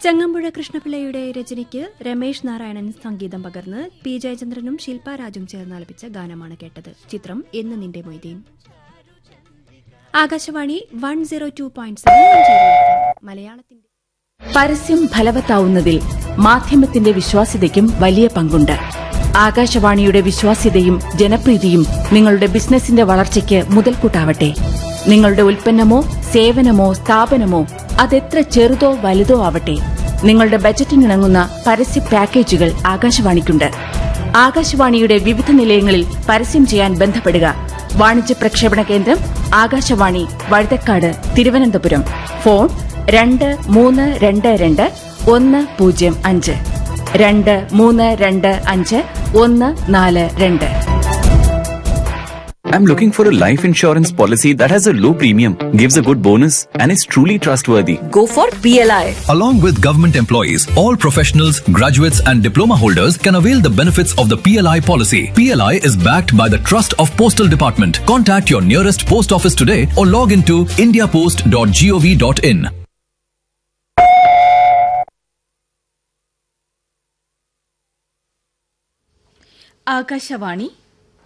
ചങ്ങമ്പുഴ കൃഷ്ണപിള്ളയുടെ രചനയ്ക്ക് രമേശ് നാരായണൻ സംഗീതം പകർന്ന് പി ജയചന്ദ്രനും ശില്പ രാജും ചേർന്ന് ആലപിച്ച ഗാനമാണ് കേട്ടത് ചിത്രം Ennu Ninte Moideen Akashvani one zero two point seven മലയാളത്തിന്റെ പരസ്യം ഫലവത്താവുന്നതിൽ മാധ്യമത്തിന്റെ വിശ്വാസ്യതയ്ക്കും വലിയ പങ്കുണ്ട് ആകാശവാണിയുടെ വിശ്വാസ്യതയും ജനപ്രീതിയും നിങ്ങളുടെ ബിസിനസിന്റെ വളർച്ചയ്ക്ക് മുതൽക്കൂട്ടാവട്ടെ നിങ്ങളുടെ ഉൽപ്പന്നമോ സേവനമോ സ്ഥാപനമോ അതെത്ര ചെറുതോ വലുതോ ആവട്ടെ നിങ്ങളുടെ ബജറ്റിനിണങ്ങുന്ന പരസ്യ പാക്കേജുകൾ ആകാശവാണിക്കുണ്ട് ആകാശവാണിയുടെ വിവിധ നിലയങ്ങളിൽ പരസ്യം ചെയ്യാൻ ബന്ധപ്പെടുക വാണിജ്യ പ്രക്ഷേപണ കേന്ദ്രം ആകാശവാണി വഴുതക്കാട് തിരുവനന്തപുരം ഫോൺ രണ്ട് മൂന്ന് രണ്ട് രണ്ട് ഒന്ന് പൂജ്യം അഞ്ച് രണ്ട് മൂന്ന് രണ്ട് അഞ്ച് ഒന്ന് നാല് രണ്ട് I'm looking for a life insurance policy that has a low premium, gives a good bonus, and is truly trustworthy. Go for PLI. Along with government employees, all professionals, graduates, and diploma holders can avail the benefits of the PLI policy. PLI is backed by the Trust of Postal Department. Contact your nearest post office today or log into indiapost.gov.in. Akashvani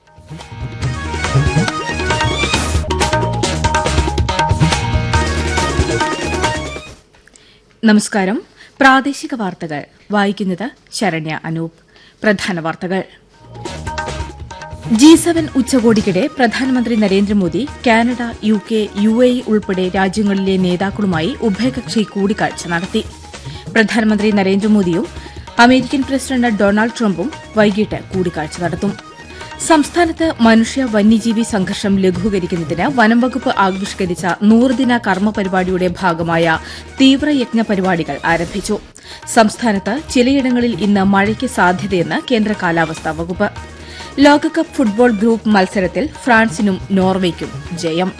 നമസ്കാരം പ്രാദേശിക വാർത്തകൾ വായിക്കുന്നത് ശരണ്യ അനൂപ് പ്രധാന വാർത്തകൾ G seven ഉച്ചകോടിക്കിടെ പ്രധാനമന്ത്രി Narendra Modi Canada U K U A ഉൾപ്പെടെ രാജ്യങ്ങളിലെ നേതാക്കളുമായി ഉഭയകക്ഷി കൂടിക്കാഴ്ച നടത്തി പ്രധാനമന്ത്രി നരേന്ദ്രമോദിയും അമേരിക്കൻ പ്രസിഡന്റ് ഡൊണാൾഡ് ട്രംപും വൈകിട്ട് കൂടിക്കാഴ്ച നടത്തും സംസ്ഥാനത്ത് മനുഷ്യ വന്യജീവി സംഘർഷം ലഘൂകരിക്കുന്നതിന് വനംവകുപ്പ് ആവിഷ്കരിച്ച നൂറുദിന കർമ്മ പരിപാടിയുടെ ഭാഗമായ തീവ്രയജ്ഞ പരിപാടികൾ ആരംഭിച്ചു സംസ്ഥാനത്ത് ചിലയിടങ്ങളിൽ ഇന്ന് മഴയ്ക്ക് സാധ്യതയെന്ന് കേന്ദ്ര കാലാവസ്ഥാ വകുപ്പ് ലോകകപ്പ് ഫുട്ബോൾ ഗ്രൂപ്പ് മത്സരത്തിൽ ഫ്രാൻസിനും നോർവേയ്ക്കും ജയം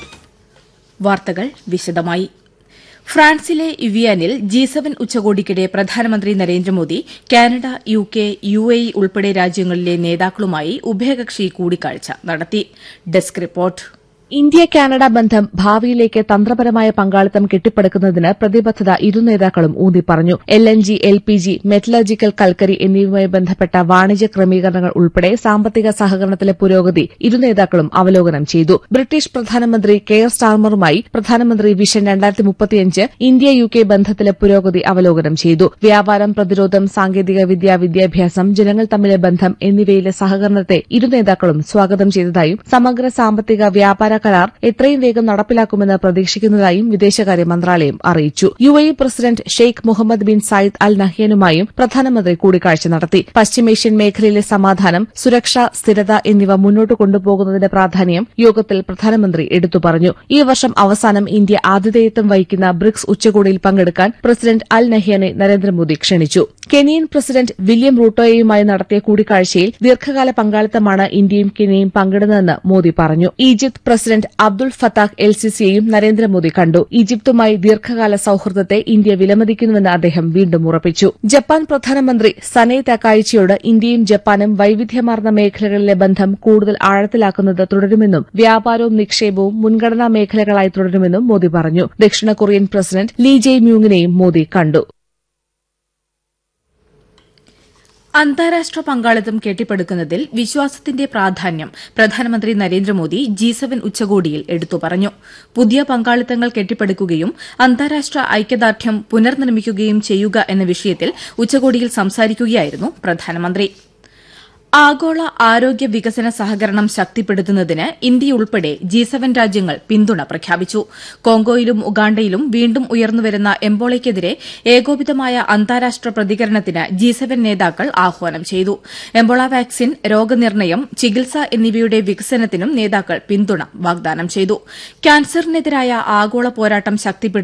വാർത്തകൾ വിശദമായി ഫ്രാൻസിലെ ഇവിയാനിൽ ജി സെവൻ ഉച്ചകോടിക്കിടെ പ്രധാനമന്ത്രി Narendra Modi Canada U K U A ഉൾപ്പെടെ രാജ്യങ്ങളിലെ നേതാക്കളുമായി ഉഭയകക്ഷി കൂടിക്കാഴ്ച നടത്തി ഡെസ്ക് റിപ്പോർട്ട് ഇന്ത്യ കാനഡ ബന്ധം ഭാവിയിലേക്ക് തന്ത്രപരമായ പങ്കാളിത്തം കെട്ടിപ്പടുക്കുന്നതിന് പ്രതിബദ്ധത ഇരു നേതാക്കളും ഊന്നിപ്പറഞ്ഞു L N G L P G metallurgical കൽക്കരി എന്നിവയുമായി ബന്ധപ്പെട്ട വാണിജ്യ ക്രമീകരണങ്ങൾ ഉൾപ്പെടെ സാമ്പത്തിക സഹകരണത്തിലെ പുരോഗതി ഇരു നേതാക്കളും അവലോകനം ചെയ്തു ബ്രിട്ടീഷ് പ്രധാനമന്ത്രി കെയർ സ്റ്റാർമറുമായി പ്രധാനമന്ത്രി വിഷൻ രണ്ടായിരത്തി മുപ്പത്തിയഞ്ച് ഇന്ത്യ യു കെ ബന്ധത്തിലെ പുരോഗതി അവലോകനം ചെയ്തു വ്യാപാരം പ്രതിരോധം സാങ്കേതിക വിദ്യ വിദ്യാഭ്യാസം ജനങ്ങൾ തമ്മിലെ ബന്ധം എന്നിവയിലെ സഹകരണത്തെ ഇരു നേതാക്കളും സ്വാഗതം ചെയ്തതായും സമഗ്ര സാമ്പത്തിക വ്യാപാര കരാർ എത്രയും വേഗം നടപ്പിലാക്കുമെന്ന് പ്രതീക്ഷിക്കുന്നതായും വിദേശകാര്യ മന്ത്രാലയം അറിയിച്ചു U A president Sheikh Mohammed bin Zayed Al നഹ്യാനുമായും പ്രധാനമന്ത്രി കൂടിക്കാഴ്ച നടത്തി പശ്ചിമേഷ്യൻ മേഖലയിലെ സമാധാനം സുരക്ഷ സ്ഥിരത എന്നിവ മുന്നോട്ട് കൊണ്ടുപോകുന്നതിന്റെ പ്രാധാന്യം യോഗത്തിൽ പ്രധാനമന്ത്രി എടുത്തു പറഞ്ഞു ഈ വർഷം അവസാനം ഇന്ത്യ ആതിഥേയത്വം വഹിക്കുന്ന ബ്രിക്സ് ഉച്ചകോടിയിൽ പങ്കെടുക്കാൻ പ്രസിഡന്റ് അൽ നഹ്യാനെ നരേന്ദ്രമോദി ക്ഷണിച്ചു കെനിയൻ പ്രസിഡന്റ് വില്യം റൂട്ടോയുമായി നടത്തിയ കൂടിക്കാഴ്ചയിൽ ദീർഘകാല പങ്കാളിത്തമാണ് ഇന്ത്യയും കെനിയയും പങ്കിടുന്നതെന്ന് മോദി പറഞ്ഞു Egypt president Abdul Fattah El സിസിയെയും നരേന്ദ്രമോദി കണ്ടു ഈജിപ്തുമായി ദീർഘകാല സൌഹൃദത്തെ ഇന്ത്യ വിലമതിക്കുന്നുവെന്ന് അദ്ദേഹം വീണ്ടും ഉറപ്പിച്ചു ജപ്പാൻ പ്രധാനമന്ത്രി സനേ തക്കായിച്ചിയോട് ഇന്ത്യയും ജപ്പാനും വൈവിധ്യമാർന്ന മേഖലകളിലെ ബന്ധം കൂടുതൽ ആഴത്തിലാക്കുന്നത് തുടരുമെന്നും വ്യാപാരവും നിക്ഷേപവും മുൻഗണനാ മേഖലകളായി തുടരുമെന്നും മോദി പറഞ്ഞു ദക്ഷിണ കൊറിയൻ പ്രസിഡന്റ് ലീ ജെയ് മ്യൂങ്ങിനെയും മോദി കണ്ടു അന്താരാഷ്ട്ര പങ്കാളിത്തം കെട്ടിപ്പടുക്കുന്നതിൽ വിശ്വാസത്തിന്റെ പ്രാധാന്യം പ്രധാനമന്ത്രി നരേന്ദ്രമോദി ജി സെവൻ ഉച്ചകോടിയിൽ എടുത്തു പറഞ്ഞു പുതിയ പങ്കാളിത്തങ്ങൾ കെട്ടിപ്പടുക്കുകയും അന്താരാഷ്ട്ര ഐക്യദാർഢ്യം പുനർനിർമ്മിക്കുകയും ചെയ്യുക എന്ന വിഷയത്തിൽ ഉച്ചകോടിയിൽ സംസാരിക്കുകയായിരുന്നു പ്രധാനമന്ത്രി ആഗോള ആരോഗ്യ വികസന സഹകരണം ശക്തിപ്പെടുത്തുന്നതിന് ഇന്ത്യയുൾപ്പെടെ ജി സെവൻ രാജ്യങ്ങൾ പിന്തുണ പ്രഖ്യാപിച്ചു കോങ്കോയിലും ഉഗാണ്ടയിലും വീണ്ടും ഉയർന്നുവരുന്ന എംബോളയ്ക്കെതിരെ ഏകോപിതമായ അന്താരാഷ്ട്ര പ്രതികരണത്തിന് ജി സെവൻ നേതാക്കൾ ആഹ്വാനം ചെയ്തു എംബോള വാക്സിൻ രോഗനിർണയം ചികിത്സ എന്നിവയുടെ വികസനത്തിനും നേതാക്കൾ പിന്തുണ വാഗ്ദാനം ചെയ്തു ക്യാൻസറിനെതിരായ ആഗോള പോരാട്ടം ശക്തിപ്പെടുത്തുന്നതിന്